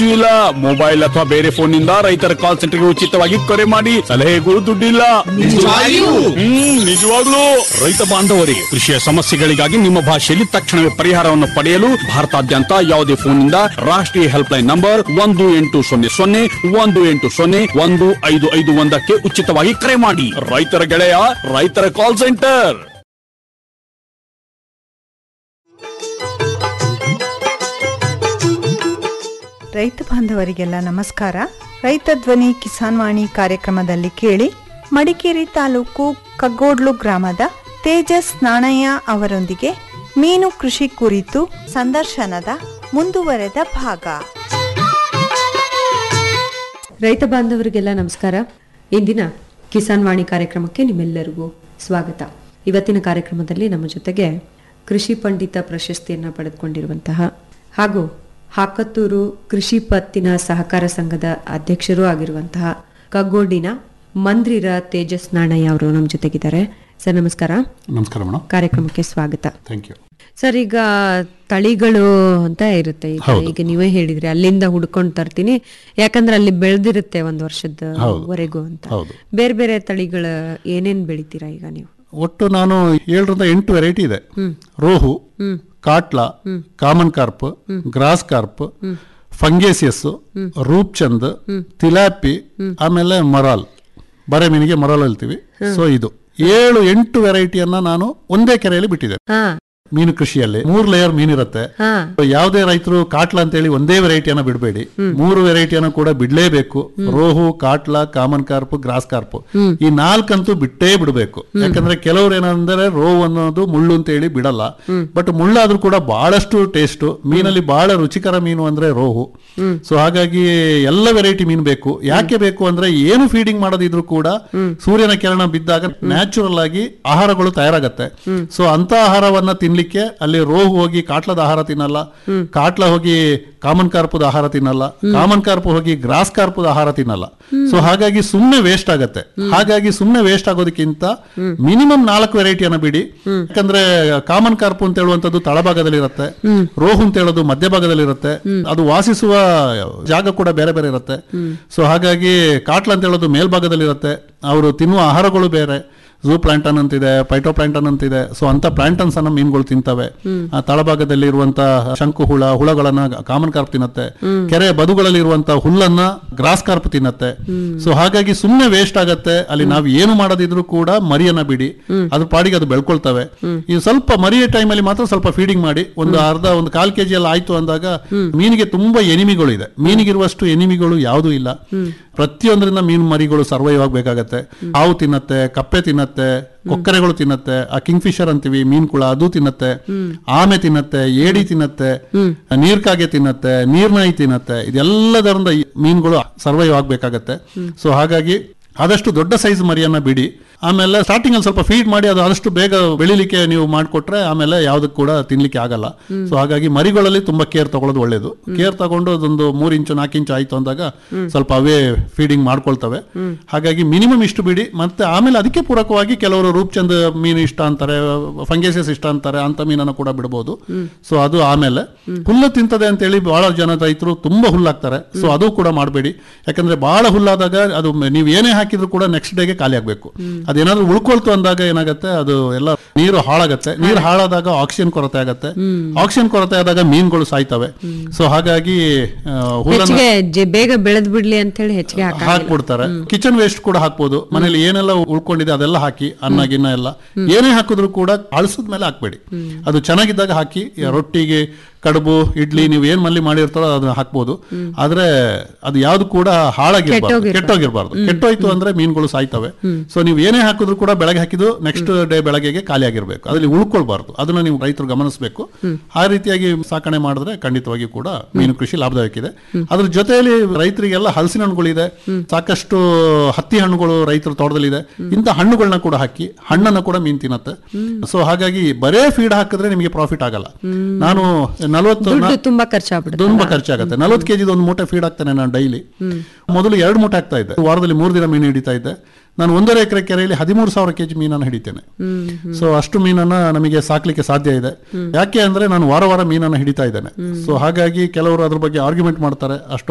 ಖರ್ಚು ಇಲ್ಲ ಮೊಬೈಲ್ ಅಥವಾ ಬೇರೆ ಫೋನ್ ನಿಂದ ರೈತರ ಕಾಲ್ ಸೆಂಟರ್ಗೆ ಉಚಿತವಾಗಿ ಕರೆ ಮಾಡಿ ಸಲಹೆಗೂ ದುಡ್ಡಿಲ್ಲ ನಿಜವಾಗಿಯೂ? ಹ್ಮ್ ನಿಜವಾಗ್ಲೂ ರೈತ ಬಾಂಧವರಿಗೆ ಕೃಷಿಯ ಸಮಸ್ಯೆಗಳಿಗಾಗಿ ನಿಮ್ಮ ಭಾಷೆಯಲ್ಲಿ ತಕ್ಷಣವೇ ಪರಿಹಾರವನ್ನು ಪಡೆಯಲು ಭಾರತಾದ್ಯಂತ ಯಾವುದೇ ಫೋನ್ನಿಂದ ರಾಷ್ಟ್ರೀಯ ಹೆಲ್ಪ್ ಲೈನ್ ನಂಬರ್ ಒಂದು ಎಂಟು ಸೊನ್ನೆ ಸೊನ್ನೆ ಒಂದು ಎಂಟು ಸೊನ್ನೆ ಒಂದು ಐದು ಐದು ಒಂದಕ್ಕೆ ಉಚಿತವಾಗಿ ಕರೆ ಮಾಡಿ ರೈತರ ಗೆಳೆಯ ರೈತರ ಕಾಲ್ ಸೆಂಟರ್ ರೈತ ಬಾಂಧವರಿಗೆಲ್ಲ ನಮಸ್ಕಾರ ರೈತ ಧ್ವನಿ ಕಿಸಾನ್ ವಾಣಿ ಕಾರ್ಯಕ್ರಮದಲ್ಲಿ ಕೇಳಿ ಮಡಿಕೇರಿ ತಾಲೂಕು ಕಗ್ಗೋಡ್ಲು ಗ್ರಾಮದ ತೇಜಸ್ ನಾಣಯ್ಯ ಅವರೊಂದಿಗೆ ಮೀನು ಕೃಷಿ ಕುರಿತು ಸಂದರ್ಶನದ ಮುಂದುವರೆದ ಭಾಗ ರೈತ ಬಾಂಧವರಿಗೆಲ್ಲ ನಮಸ್ಕಾರ ಇಂದಿನ ಕಿಸಾನ್ ವಾಣಿ ಕಾರ್ಯಕ್ರಮಕ್ಕೆ ನಿಮ್ಮೆಲ್ಲರಿಗೂ ಸ್ವಾಗತ ಇವತ್ತಿನ ಕಾರ್ಯಕ್ರಮದಲ್ಲಿ ನಮ್ಮ ಜೊತೆಗೆ ಕೃಷಿ ಪಂಡಿತ ಪ್ರಶಸ್ತಿಯನ್ನ ಪಡೆದುಕೊಂಡಿರುವಂತಹ ಹಾಗೂ ಹಾಕತ್ತೂರು ಕೃಷಿ ಪತ್ತಿನ ಸಹಕಾರ ಸಂಘದ ಅಧ್ಯಕ್ಷರೂ ಆಗಿರುವಂತಹ ಕಗ್ಗೋಡಿನ ಮಂದ್ರಿರ ತೇಜಸ್ ನಾಣಯ್ಯ ಅವರು ನಮ್ಮ ಜೊತೆಗಿದ್ದಾರೆ ಸರ್ ನಮಸ್ಕಾರ ನಮಸ್ಕಾರ ಮೇಡಮ್ ಕಾರ್ಯಕ್ರಮಕ್ಕೆ ಸ್ವಾಗತ ಥ್ಯಾಂಕ್ ಯು ಸರ್ ಈಗ ತಳಿಗಳು ಅಂತ ಇರುತ್ತೆ ಈಗ ಈಗ ನೀವೇ ಹೇಳಿದ್ರಿ ಅಲ್ಲಿಂದ ಹುಡ್ಕೊಂಡು ತರ್ತೀನಿ ಯಾಕಂದ್ರೆ ಅಲ್ಲಿ ಬೆಳೆದಿರುತ್ತೆ ಒಂದ್ ವರ್ಷದ ವರೆಗೂ ಅಂತ ಹೌದು. ಬೇರೆ ಬೇರೆ ತಳಿಗಳ ಏನೇನ್ ಬೆಳಿತೀರಾ ಈಗ ನೀವು ಒಟ್ಟು ನಾನು ಏಳರಿಂದ ಎಂಟು ವೆರೈಟಿ ಇದೆ rohu catla common carp grass carp pangasius rupchand tilapia ಆಮೇಲೆ ಮರಾಲ್ ಬರೆ ಮೀನಿಗೆ ಮರಾಲ್ ಹೇಳ್ತೀವಿ ಸೊ ಇದು ಏಳು ಎಂಟು ವೆರೈಟಿಯನ್ನ ನಾನು ಒಂದೇ ಕೆರೆಯಲ್ಲಿ ಬಿಟ್ಟಿದ್ದೆ ಹಾ ಮೀನು ಕೃಷಿಯಲ್ಲಿ ಮೂರ್ ಲೇಯರ್ ಮೀನಿರುತ್ತೆ ಹಾ ಯಾವುದೇ ರೈತರು ಕಾಟ್ಲಾ ಅಂತ ಹೇಳಿ ಒಂದೇ ವೆರೈಟಿಯನ್ನ ಬಿಡಬೇಡಿ ಮೂರು ವೆರೈಟಿಯನ್ನ ಕೂಡ ಬಿಡ್ಲೇಬೇಕು rohu catla common carp grass carp ಈ ನಾಲ್ಕಂತೂ ಬಿಟ್ಟೇ ಬಿಡಬೇಕು ಯಾಕಂದ್ರೆ ಕೆಲವ್ರು ಏನಂದ್ರೆ ರೋಹು ಅನ್ನೋದು ಮುಳ್ಳು ಅಂತ ಹೇಳಿ ಬಿಡಲ್ಲ ಬಟ್ ಮುಳ್ಳಾದ್ರೂ ಕೂಡ ಬಹಳಷ್ಟು ಟೇಸ್ಟ್ ಮೀನಲ್ಲಿ ಬಹಳ ರುಚಿಕರ ಮೀನು ಅಂದ್ರೆ ರೋಹು ಸೊ ಹಾಗಾಗಿ ಎಲ್ಲ ವೆರೈಟಿ ಮೀನು ಬೇಕು ಯಾಕೆ ಬೇಕು ಅಂದ್ರೆ ಏನು ಫೀಡಿಂಗ್ ಮಾಡೋದಿದ್ರು ಕೂಡ ಸೂರ್ಯನ ಕಿರಣ ಬಿದ್ದಾಗ ನ್ಯಾಚುರಲ್ ಆಗಿ ಆಹಾರಗಳು ತಯಾರಾಗತ್ತೆ ಸೊ ಅಂತ ಆಹಾರವನ್ನ ತಿನ್ಲಿಕ್ಕೆ ಅಲ್ಲಿ ರೋಹು ಹೋಗಿ ಕಾಟ್ಲದ ಆಹಾರ ತಿನ್ನಲ್ಲ ಕಾಟ್ಲ ಹೋಗಿ ಕಾಮನ್ ಕಾರ್ಪದ ಆಹಾರ ತಿನ್ನಲ್ಲ ಕಾಮನ್ ಕಾರ್ಪ್ ಹೋಗಿ ಗ್ರಾಸ್ ಕಾರ್ಪದ ಆಹಾರ ತಿನ್ನಲ್ಲ ಸೊ ಹಾಗಾಗಿ ಸುಮ್ನೆ ವೇಸ್ಟ್ ಆಗತ್ತೆ ಹಾಗಾಗಿ ಸುಮ್ನೆ ವೇಸ್ಟ್ ಆಗೋದಕ್ಕಿಂತ ಮಿನಿಮಮ್ ನಾಲ್ಕು ವೆರೈಟಿಯನ್ನ ಬಿಡಿ ಯಾಕಂದ್ರೆ ಕಾಮನ್ ಕಾರ್ಪ್ ಅಂತ ಹೇಳುವಂತದ್ದು ತಳಭಾಗದಲ್ಲಿ ಇರುತ್ತೆ ರೋಹು ಅಂತ ಹೇಳೋದು ಮಧ್ಯಭಾಗದಲ್ಲಿ ಇರುತ್ತೆ ಅದು ವಾಸಿಸುವ ಜಾಗ ಕೂಡ ಬೇರೆ ಬೇರೆ ಇರುತ್ತೆ ಸೊ ಹಾಗಾಗಿ ಕಾಟ್ಲ ಅಂತ ಹೇಳೋದು ಮೇಲ್ಭಾಗದಲ್ಲಿ ಇರುತ್ತೆ ಅವರು ತಿನ್ನುವ ಆಹಾರಗಳು ಬೇರೆ ಝೂ ಪ್ಲಾಂಟನ್ ಅಂತಿದೆ ಪೈಟೋ ಪ್ಲಾಂಟನ್ ಅಂತಿದೆ ಸೊ ಅಂತ ಪ್ಲಾಂಟನ್ಸ್ ಅನ್ನ ಮೀನುಗಳು ತಿಂತವೆ ಆ ತಳಭಾಗದಲ್ಲಿ ಇರುವಂತಹ ಶಂಕು ಹುಳ ಹುಳಗಳನ್ನ ಕಾಮನ್ ಕಾರ್ಪ್ ತಿನ್ನತ್ತೆ ಕೆರೆ ಬದುಗಳಲ್ಲಿ ಇರುವಂತಹ ಹುಲ್ಲನ್ನ ಗ್ರಾಸ್ ಕಾರ್ಪ್ ತಿನ್ನತ್ತೆ ಸೊ ಹಾಗಾಗಿ ಸುಮ್ಮನೆ ವೇಸ್ಟ್ ಆಗತ್ತೆ ಅಲ್ಲಿ ನಾವು ಏನು ಮಾಡೋದಿದ್ರು ಕೂಡ ಮರಿಯನ್ನ ಬಿಡಿ ಅದ್ರ ಪಾಡಿಗೆ ಅದು ಬೆಳ್ಕೊಳ್ತವೆ ಈ ಸ್ವಲ್ಪ ಮರಿಯ ಟೈಮಲ್ಲಿ ಮಾತ್ರ ಸ್ವಲ್ಪ ಫೀಡಿಂಗ್ ಮಾಡಿ ಒಂದು ಅರ್ಧ ಒಂದು ಕಾಲ್ ಕೆಜಿ ಎಲ್ಲ ಆಯ್ತು ಅಂದಾಗ ಮೀನಿಗೆ ತುಂಬಾ ಎನಿಮಿಗಳು ಇದೆ ಮೀನಿಗಿರುವಷ್ಟು ಎನಿಮಿಗಳು ಯಾವುದೂ ಇಲ್ಲ ಪ್ರತಿಯೊಂದರಿಂದ ಮೀನು ಮರಿಗಳು ಸರ್ವೈವ್ ಆಗ್ಬೇಕಾಗತ್ತೆ ಹಾವು ತಿನ್ನತ್ತೆ ಕಪ್ಪೆ ತಿನ್ನತ್ತೆ ಕೊಕ್ಕರೆಗಳು ತಿನ್ನತ್ತೆ ಆ ಕಿಂಗ್ ಫಿಶರ್ ಅಂತೀವಿ ಮೀನ್ಕುಳ ಅದು ತಿನ್ನತ್ತೆ ಆಮೆ ತಿನ್ನತ್ತೆ ಏಡಿ ತಿನ್ನತ್ತೆ ನೀರ್ಕಾಗೆ ತಿನ್ನತ್ತೆ ನೀರ್ನಾಯಿ ತಿನ್ನತ್ತೆ ಇದೆಲ್ಲದರಿಂದ ಈ ಮೀನುಗಳು ಸರ್ವೈವ್ ಆಗ್ಬೇಕಾಗತ್ತೆ ಸೊ ಹಾಗಾಗಿ ಆದಷ್ಟು ದೊಡ್ಡ ಸೈಜ್ ಮರಿಯನ್ನ ಬಿಡಿ ಆಮೇಲೆ ಸ್ಟಾರ್ಟಿಂಗ್ ಅಲ್ಲಿ ಸ್ವಲ್ಪ ಫೀಡ್ ಮಾಡಿ ಅದು ಆದಷ್ಟು ಬೇಗ ಬೆಳಿಲಿಕ್ಕೆ ನೀವು ಮಾಡಿಕೊಟ್ರೆ ಆಮೇಲೆ ಯಾವ್ದಕ್ಕೆ ಕೂಡ ತಿನ್ಲಿಕ್ಕೆ ಆಗಲ್ಲ ಸೊ ಹಾಗಾಗಿ ಮರಿಗಳಲ್ಲಿ ತುಂಬಾ ಕೇರ್ ತಗೊಳ್ಳೋದು ಒಳ್ಳೇದು ಕೇರ್ ತಗೊಂಡು ಅದೊಂದು ಮೂರ್ ಇಂಚು ನಾಲ್ಕು ಇಂಚು ಆಯ್ತು ಅಂದಾಗ ಸ್ವಲ್ಪ ಅವೇ ಫೀಡಿಂಗ್ ಮಾಡ್ಕೊಳ್ತವೆ ಹಾಗಾಗಿ ಮಿನಿಮಮ್ ಇಷ್ಟು ಬಿಡಿ ಮತ್ತೆ ಆಮೇಲೆ ಅದಕ್ಕೆ ಪೂರಕವಾಗಿ ಕೆಲವರು ರೂಪ್ಚಂದ್ ಮೀನು ಇಷ್ಟ ಅಂತಾರೆ ಫಂಗೇಸಿಯಸ್ ಇಷ್ಟ ಅಂತಾರೆ ಅಂತ ಮೀನನ್ನು ಕೂಡ ಬಿಡಬಹುದು ಸೊ ಅದು ಆಮೇಲೆ ಹುಲ್ಲು ತಿಂತದೆ ಅಂತ ಹೇಳಿ ಬಹಳ ಜನ ರೈತರು ತುಂಬಾ ಹುಲ್ಲಾಗ್ತಾರೆ ಸೊ ಅದು ಕೂಡ ಮಾಡಬೇಡಿ ಯಾಕಂದ್ರೆ ಬಹಳ ಹುಲ್ಲಾದಾಗ ಅದು ಮ- ನೀವು ಏನೇ ಹಾಕಿದ್ರು ಕೂಡ ನೆಕ್ಸ್ಟ್ ಡೇಗೆ ಖಾಲಿ ಆಗ್ಬೇಕು ಅದೇನಾದ್ರೂ ಉಳ್ಕೊಳ್ತು ಅಂದಾಗ ಏನಾಗುತ್ತೆ ಅದು ಎಲ್ಲ ನೀರು ಹಾಳಾಗತ್ತೆ ನೀರು ಹಾಳಾದಾಗ ಆಕ್ಸಿಜನ್ ಕೊರತೆ ಆಗತ್ತೆ ಆಕ್ಸಿಜನ್ ಕೊರತೆ ಆದಾಗ ಮೀನುಗಳು ಸಾಯ್ತವೆ ಸೊ ಹಾಗಾಗಿ ಆ, ಹುಲ್ಲನ್ನ ಹೆಚ್ಚಿಗೆ ಜೆ- ಬೇಗ ಬೆಳೆದ್ ಬಿಡ್ಲಿ ಅಂತ ಹೇಳಿ ಹೆಚ್ಚಿಗೆ ಹಾಕ ಹಾಕ್ಬಿಡ್ತಾರೆ ಕಿಚನ್ ವೇಸ್ಟ್ ಕೂಡ ಹಾಕ್ಬೋದು ಮನೇಲಿ ಏನೆಲ್ಲ ಉಳ್ಕೊಂಡಿದೆ ಅದೆಲ್ಲ ಹಾಕಿ ಅನ್ನ ಗಿನ್ನ ಎಲ್ಲ ಏನೇ ಹಾಕಿದ್ರು ಕೂಡ ಅಳಿಸಿದ ಮೇಲೆ ಹಾಕ್ಬೇಡಿ ಅದು ಚೆನ್ನಾಗಿದ್ದಾಗ ಹಾಕಿ ರೊಟ್ಟಿಗೆ ಕಡುಬು ಇಡ್ಲಿ ನೀವು ಏನ್ ಮಲ್ಲಿ ಮಾಡಿರ್ತಾರೋ ಅದನ್ನ ಹಾಕ್ಬೋದು ಆದ್ರೆ ಅದು ಯಾವ್ದು ಕೂಡ ಹಾಳಾಗಿರ್ಬಾರ್ದು ಕೆಟ್ಟೋಗಿರ್ಬಾರ್ದು ಕೆಟ್ಟೋಯ್ತು ಅಂದ್ರೆ ಮೀನುಗಳು ಸಾಯ್ತವೆ ಸೊ ನೀವು ಏನೇ ಹಾಕಿದ್ರು ಕೂಡ ಬೆಳಗ್ಗೆ ಹಾಕಿದ್ದು ನೆಕ್ಸ್ಟ್ ಡೇ ಬೆಳಗ್ಗೆಗೆ ಖಾಲಿ ಆಗಿರ್ಬೇಕು ಅದ್ರಲ್ಲಿ ಉಳ್ಕೊಳ್ಬಾರ್ದು ಅದನ್ನ ನೀವು ರೈತರು ಗಮನಿಸಬೇಕು ಆ ರೀತಿಯಾಗಿ ಸಾಕಣೆ ಮಾಡಿದ್ರೆ ಖಂಡಿತವಾಗಿ ಕೂಡ ಮೀನು ಕೃಷಿ ಲಾಭದಾಯಕ ಇದೆ ಅದ್ರ ಜೊತೆಯಲ್ಲಿ ರೈತರಿಗೆಲ್ಲ ಹಲಸಿನ ಹಣ್ಣುಗಳಿದೆ ಸಾಕಷ್ಟು ಹತ್ತಿ ಹಣ್ಣುಗಳು ರೈತರ ತೋಟದಲ್ಲಿದೆ ಇಂಥ ಹಣ್ಣುಗಳನ್ನ ಕೂಡ ಹಾಕಿ ಹಣ್ಣನ್ನ ಕೂಡ ಮೀನು ತಿನ್ನತ್ತೆ ಸೊ ಹಾಗಾಗಿ ಬರೇ ಫೀಡ್ ಹಾಕಿದ್ರೆ ನಿಮಗೆ ಪ್ರಾಫಿಟ್ ಆಗಲ್ಲ ನಾನು ನಲವತ್ತು ದುಡ್ಡು ತುಂಬಾ ಖರ್ಚಾಗ್ಬಿಡುತ್ತೆ ತುಂಬಾ ಖರ್ಚಾಗುತ್ತೆ ನಲವತ್ತು ಕೆಜಿ ಒಂದು ಮೂಟೆ ಫೀಡ್ ಹಾಕ್ತೇನೆ ನಾನು ಡೈಲಿ ಮೊದಲು ಎರಡು ಮೂಟೆ ಹಾಕ್ತಾ ಇದ್ದೆ ವಾರದಲ್ಲಿ ಮೂರು ದಿನ ಮೀನು ಹಿಡಿತಾ ಇದ್ದೆ ನಾನು ಒಂದೂವರೆ ಎಕರೆ ಕೆರೆಯಲ್ಲಿ ಹದಿಮೂರು ಸಾವಿರ ಕೆಜಿ ಮೀನನ್ನು ಹಿಡಿತೇನೆ ಸೊ ಅಷ್ಟು ಮೀನನ್ನ ನಮಗೆ ಸಾಕ್ಲಿಕ್ಕೆ ಸಾಧ್ಯ ಇದೆ ಯಾಕೆ ಅಂದ್ರೆ ನಾನು ವಾರ ವಾರ ಮೀನನ್ನು ಹಿಡಿತಾ ಇದ್ದೇನೆ ಸೊ ಹಾಗಾಗಿ ಕೆಲವರು ಅದ್ರ ಬಗ್ಗೆ ಆರ್ಗ್ಯುಮೆಂಟ್ ಮಾಡ್ತಾರೆ ಅಷ್ಟು